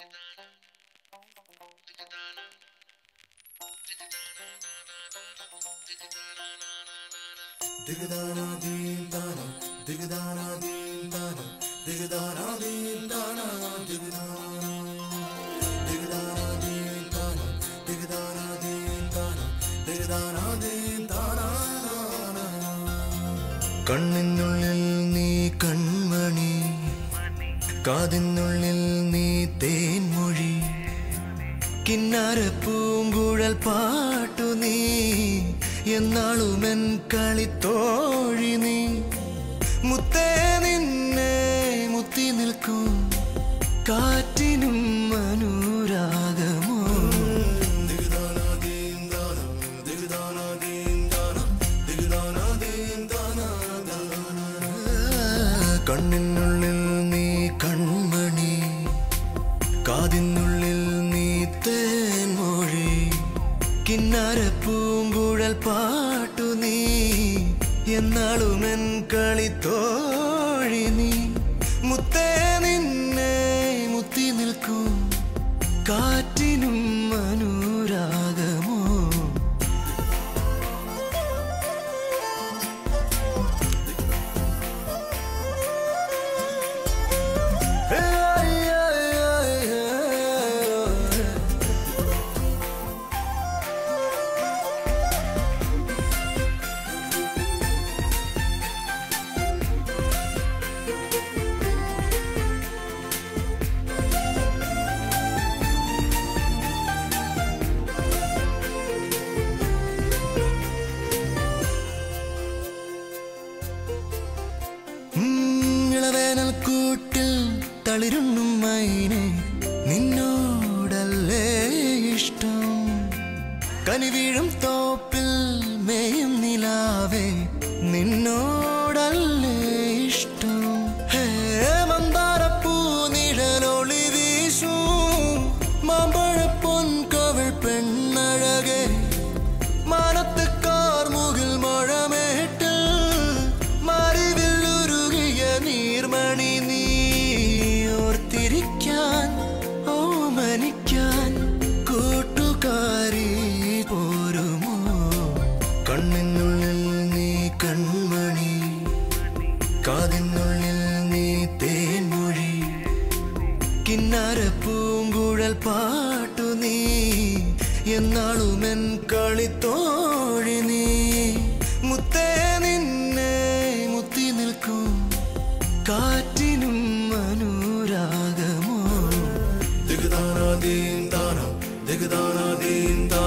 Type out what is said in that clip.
കണ്ണിനുള്ളിൽ നീ കൺമണി കാതിനുള്ളിൽ നീ തേൻമൊഴി കിന്നാര പൂങ്കുഴൽ പാട്ടു നീ എന്നാളുമെൻ കളിത്തോഴി നീ മുത്തേ നിന്നെ മുത്തി നിൽക്കും കാറ്റിനും അനുരാഗമോ കണ്ണിനുള്ളിൽ നീ കൺമണി കാതിനുള്ളിൽ നീ തേൻമൊഴി കിന്നാര പൂങ്കുഴൽ പാട്ടു നീ എന്നാളുമെൻ കളിത്തോഴി നീ മുത്തേ നിന്നെ മുത്തി നിൽക്കും കാറ്റിനും അനുരാഗമോ ഇളവേനൽ കൂട്ടിൽ തളിരുണ്ണും മൈനെ നിന്നോടല്ലേ ഇഷ്ടം കനിവീഴും തോപ്പിൽ മേയും നിലാവേ നിന്നോടല്ലേ ഇഷ്ടം ഹേ മന്ദാരപ്പൂ നിഴലൊളി വീശൂ മാമ്പഴ പൊൻകവൾ പെണ്ണഴകേ മാനത്ത് കാർമുകിൽ മഴമേട്ടിൽ മറിവില്ലുരുകിയ നീർമണി നീ ഓർത്തിരിക്കാൻ ഓമനിക്കാൻ കൂട്ടുകാരി പോരുമോ കണ്ണിനുള്ളിൽ നീ കൺമണി കാതിനുള്ളിൽ നീ തേൻമൊഴി കിന്നാര പൂങ്കുഴൽ പാട്ടു നീ എന്നാളുമെൻ കളിത്തോഴി നീ മുത്തേ നിന്നെ മുത്തി നിൽക്കും കാറ്റിനും അനുരാഗമോ ദിഗദാനാദീൻ താനം ദിഗദാനാദീൻ താനം